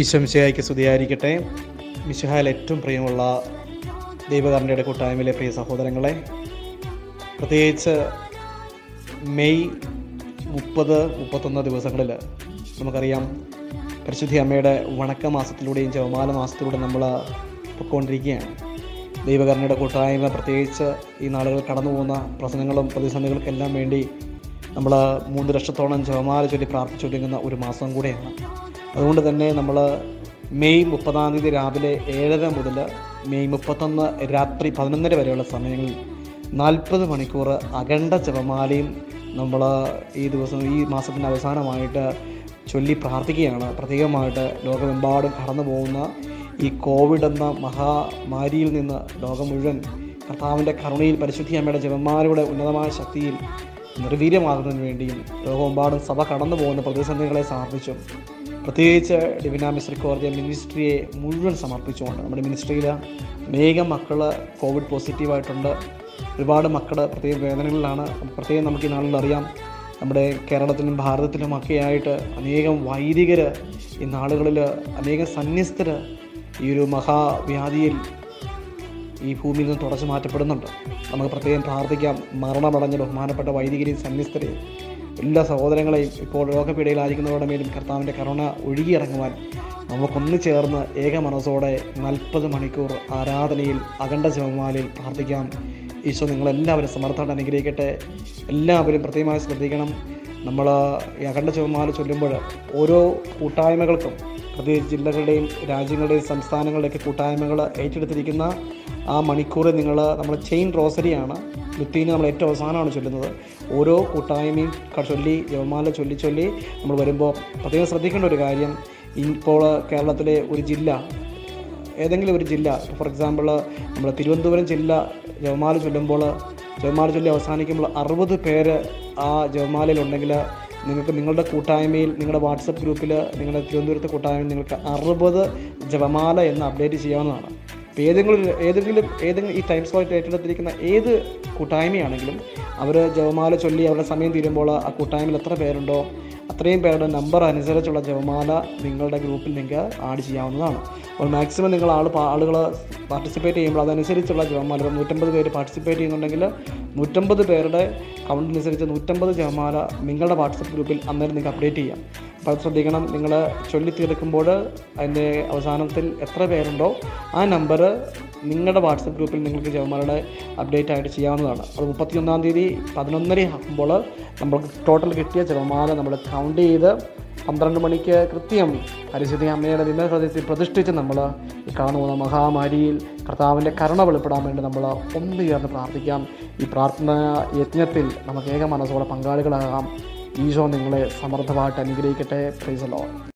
ഈശ്വംശയായിക്ക് സ്തുതിയായിരിക്കട്ടെ മിശുഹായിൽ ഏറ്റവും പ്രിയമുള്ള ദൈവകാരൻ്റെ കൂട്ടായ്മയിലെ പ്രിയ സഹോദരങ്ങളെ പ്രത്യേകിച്ച് മെയ് മുപ്പത് മുപ്പത്തൊന്ന് ദിവസങ്ങളിൽ നമുക്കറിയാം പരിശുദ്ധി അമ്മയുടെ വണക്ക മാസത്തിലൂടെയും ജവമാല മാസത്തിലൂടെ നമ്മൾ പൊയ്ക്കൊണ്ടിരിക്കുകയാണ് ദൈവകരണയുടെ കൂട്ടായ്മ പ്രത്യേകിച്ച് ഈ നാളുകൾ കടന്നു പോകുന്ന പ്രശ്നങ്ങളും പ്രതിസന്ധികൾക്കെല്ലാം വേണ്ടി നമ്മൾ മൂന്ന് ലക്ഷത്തോളം ജപമാല ചൊല്ലി പ്രാർത്ഥിച്ചൊരുങ്ങുന്ന ഒരു മാസം കൂടെയാണ് അതുകൊണ്ട് തന്നെ നമ്മൾ മെയ് മുപ്പതാം തീയതി രാവിലെ ഏഴര മുതൽ മെയ് മുപ്പത്തൊന്ന് രാത്രി പതിനൊന്നര വരെയുള്ള സമയങ്ങളിൽ നാൽപ്പത് മണിക്കൂർ അഖണ്ഡ ജപമാലയും നമ്മൾ ഈ ദിവസം ഈ മാസത്തിൻ്റെ അവസാനമായിട്ട് ചൊല്ലി പ്രാർത്ഥിക്കുകയാണ് പ്രത്യേകമായിട്ട് ലോകമെമ്പാടും കടന്നു പോകുന്ന ഈ കോവിഡ് എന്ന മഹാമാരിയിൽ നിന്ന് ലോകം മുഴുവൻ കർത്താവിൻ്റെ കരുണയിൽ പരിശുദ്ധി അമ്മയുടെ ജപന്മാരുടെ ഉന്നതമായ ശക്തിയിൽ നിർവീര്യമാകുന്നതിന് വേണ്ടിയും ലോകമെമ്പാടും സഭ കടന്നു പോകുന്ന പ്രതിസന്ധികളെ സമർപ്പിച്ചും പ്രത്യേകിച്ച് ഡിവിന മിസ്രിക്കോർദിയ മിനിസ്ട്രിയെ മുഴുവൻ സമർപ്പിച്ചുകൊണ്ട് നമ്മുടെ മിനിസ്ട്രിയിൽ അനേകം മക്കൾ കോവിഡ് പോസിറ്റീവായിട്ടുണ്ട് ഒരുപാട് മക്കൾ പ്രത്യേക വേദനകളിലാണ് പ്രത്യേകം നമുക്ക് ഈ നാളിൽ അറിയാം നമ്മുടെ കേരളത്തിലും ഭാരതത്തിലുമൊക്കെ ആയിട്ട് അനേകം വൈദികർ ഈ നാളുകളിൽ അനേകം സന്യസ്തർ ഈ ഒരു മഹാവ്യാധിയിൽ ഈ ഭൂമിയിൽ നിന്ന് തുടച്ചു മാറ്റപ്പെടുന്നുണ്ട് നമുക്ക് പ്രത്യേകം പ്രാർത്ഥിക്കാം മരണമടഞ്ഞ ബഹുമാനപ്പെട്ട വൈദികരെയും സന്യസ്തരെയും എല്ലാ സഹോദരങ്ങളെയും ഇപ്പോൾ രോഗപീഠയിലായിരിക്കുന്നവരുടെ മേലും കർത്താവിൻ്റെ കരുണ ഒഴുകിയിറങ്ങുവാൻ നമുക്കൊന്നു ചേർന്ന് ഏക മനസ്സോടെ നാൽപ്പത് മണിക്കൂർ ആരാധനയിൽ അഖണ്ഡ ജപമാലയിൽ പ്രാർത്ഥിക്കാം ഈശോ നിങ്ങളെല്ലാവരും സമർത്ഥമായിട്ട് അനുഗ്രഹിക്കട്ടെ എല്ലാവരും പ്രത്യേകമായി ശ്രദ്ധിക്കണം നമ്മൾ ഈ അഖണ്ഡ ജപമാല ചൊല്ലുമ്പോൾ ഓരോ കൂട്ടായ്മകൾക്കും പ്രത്യേകിച്ച് ജില്ലകളുടെയും രാജ്യങ്ങളുടെയും സംസ്ഥാനങ്ങളുടെയൊക്കെ കൂട്ടായ്മകൾ ഏറ്റെടുത്തിരിക്കുന്ന ആ മണിക്കൂർ നിങ്ങൾ നമ്മൾ ചെയിൻ റോസറിയാണ് ലുത്തീന് നമ്മൾ ഏറ്റവും അവസാനമാണ് ചൊല്ലുന്നത് ഓരോ കൂട്ടായ്മയും ക- ചൊല്ലി ജപമാല ചൊല്ലി ചൊല്ലി നമ്മൾ വരുമ്പോൾ പ്രത്യേകം ശ്രദ്ധിക്കേണ്ട ഒരു കാര്യം ഇപ്പോൾ കേരളത്തിലെ ഒരു ജില്ല ഏതെങ്കിലും ഒരു ജില്ല ഫോർ എക്സാമ്പിൾ നമ്മൾ തിരുവനന്തപുരം ജില്ല ജപമാല ചൊല്ലുമ്പോൾ ജപമാല ചൊല്ലി അവസാനിക്കുമ്പോൾ അറുപത് പേര് ആ ജപമാലയിലുണ്ടെങ്കിൽ നിങ്ങൾക്ക് നിങ്ങളുടെ കൂട്ടായ്മയിൽ നിങ്ങളുടെ വാട്സപ്പ് ഗ്രൂപ്പിൽ നിങ്ങളുടെ തിരുവനന്തപുരത്തെ കൂട്ടായ്മയിൽ നിങ്ങൾക്ക് അറുപത് ജപമാല എന്ന് അപ്ഡേറ്റ് ചെയ്യാവുന്നതാണ് അപ്പോൾ ഏതെങ്കിലും ഒരു- ഏതെങ്കിലും ഏതെങ്കിലും ഈ ടൈം സ്ലോട്ട് ഏറ്റെടുത്തിരിക്കുന്ന ഏത് കൂട്ടായ്മയാണെങ്കിലും അവർ ജപമാല ചൊല്ലി അവരുടെ സമയം തീരുമ്പോൾ ആ കൂട്ടായ്മയിൽ എത്ര പേരുണ്ടോ അത്രയും പേരുടെ നമ്പർ അനുസരിച്ചുള്ള ജപമാല നിങ്ങളുടെ ഗ്രൂപ്പിൽ നിങ്ങൾക്ക് ആഡ് ചെയ്യാവുന്നതാണ് അപ്പോൾ മാക്സിമം നിങ്ങൾ ആൾ ആളുകൾ പാർട്ടിസിപ്പേറ്റ് ചെയ്യുമ്പോൾ അതനുസരിച്ചുള്ള ജപമാല ഇപ്പോൾ നൂറ്റമ്പത് പേര് പാർട്ടിസിപ്പേറ്റ് ചെയ്യുന്നുണ്ടെങ്കിൽ നൂറ്റമ്പത് പേരുടെ കൗണ്ട് അനുസരിച്ച് നൂറ്റമ്പത് ജപമാല നിങ്ങളുടെ വാട്സപ്പ് ഗ്രൂപ്പിൽ അന്നേരം നിങ്ങൾക്ക് അപ്ഡേറ്റ് ചെയ്യാം അപ്പോൾ അത് ശ്രദ്ധിക്കണം നിങ്ങൾ ചൊല്ലി തീർക്കുമ്പോൾ അതിൻ്റെ അവസാനത്തിൽ എത്ര പേരുണ്ടോ ആ നമ്പർ നിങ്ങളുടെ വാട്സപ്പ് ഗ്രൂപ്പിൽ നിങ്ങൾക്ക് ജവന്മാരുടെ അപ്ഡേറ്റ് ആയിട്ട് ചെയ്യാവുന്നതാണ് അത് മുപ്പത്തിയൊന്നാം തീയതി പതിനൊന്നര ആകുമ്പോൾ നമ്മൾക്ക് ടോട്ടൽ കിട്ടിയ ജപമാല നമ്മൾ കൗണ്ട് ചെയ്ത് പന്ത്രണ്ട് മണിക്ക് കൃത്യം പരിശുദ്ധി അമ്മയുടെ നിന്നഹൃദയത്തിൽ പ്രതിഷ്ഠിച്ച് നമ്മൾ ഈ കടന്നു പോകുന്ന മഹാമാരിയിൽ കർത്താവിൻ്റെ കരുണ വെളിപ്പെടാൻ വേണ്ടി നമ്മൾ ഒന്ന് ചേർന്ന് പ്രാർത്ഥിക്കാം ഈ പ്രാർത്ഥന യജ്ഞത്തിൽ നമുക്ക് ഏക മനസ്സോടെ പങ്കാളികളാകാം ഈശോ നിങ്ങളെ സമർത്ഥമായിട്ട് അനുഗ്രഹിക്കട്ടെ പ്രൈസ് ലോഡ്